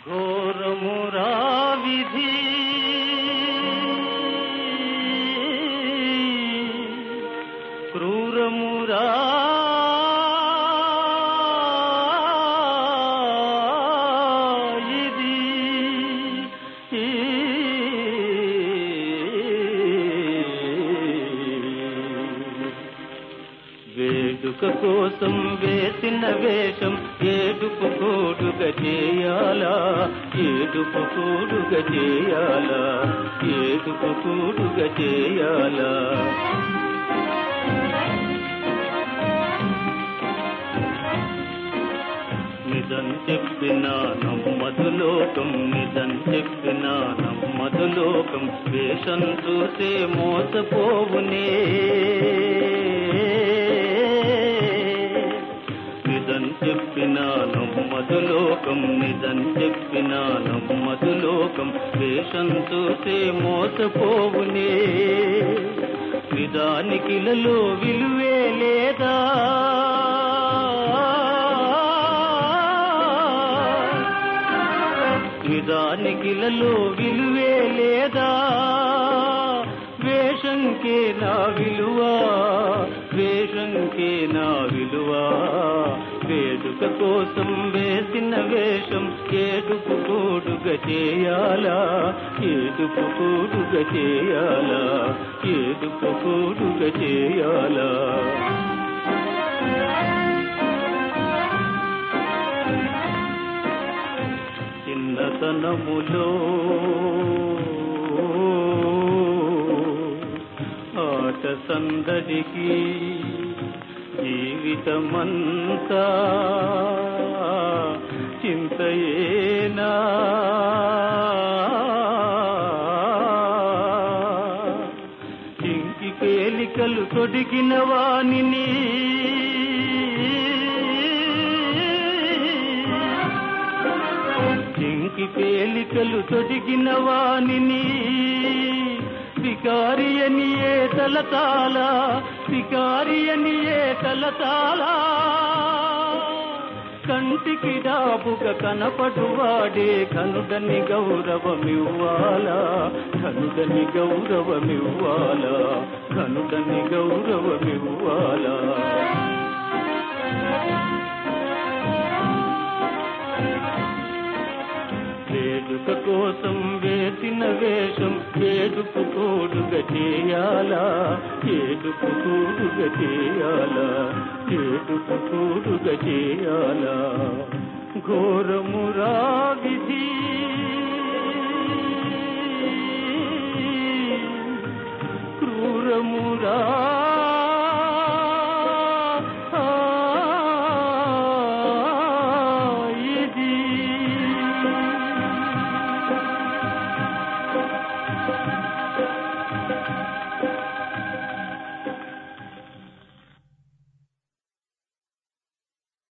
ఘోరమురా విధి క్రూరమురా ఇది వేడుక కోసం వేసిన వేషం ఏడుపు కూడుగా చేయాలా ఏడుపు కూడుగా చేయాలా ఏడుపు కూడుగా చేయాలా నిజం చెప్పిన నమ్మదు లోకం నిజం చెప్పిన నమ్మదు లోకం వేషం చూసే మోసపోవునే నిజం చెప్పిన నమ్మదు లోకం నిజం చెప్పిన నమ్మదు లోకం వేషం చూసే మోసపోవునే నిజానికిలలో విలువే లేదా నిజానికిలలో విలువే లేదా వేషంకే నా విలువ వేషంకే నా విలువ వేడుక కోసం వేసిన వేషం ఏడుపు కూడుగా చేయాలా ఏడుపు కూడుగా చేయాలా ఏడుపు కూడుగా చేయాలా చిన్నతనములో ఆట సందడికి జీవితమంతా చింతయేనా చింకి పేలికలు తొడిగిన వాణిని చింకి పేలికలు తొడిగిన వాణిని శికారి అని ఏ తలతాల శికారి అని ఏ తలతాల కంటికి డాబుగా కనపడువాడే కనుడని గౌరవమివ్వాలా కనుడని గౌరవమివ్వాలా కనుడని గౌరవమివ్వాలా వేడుక కోసం వేసిన వేషం ఏడుపు కూడుగా చేయాలా ఏడుపు కూడుగా చేయాలా ఏడుపు కూడుగా చేయాలా ఘోరమురా విధి క్రూరమురా ఇది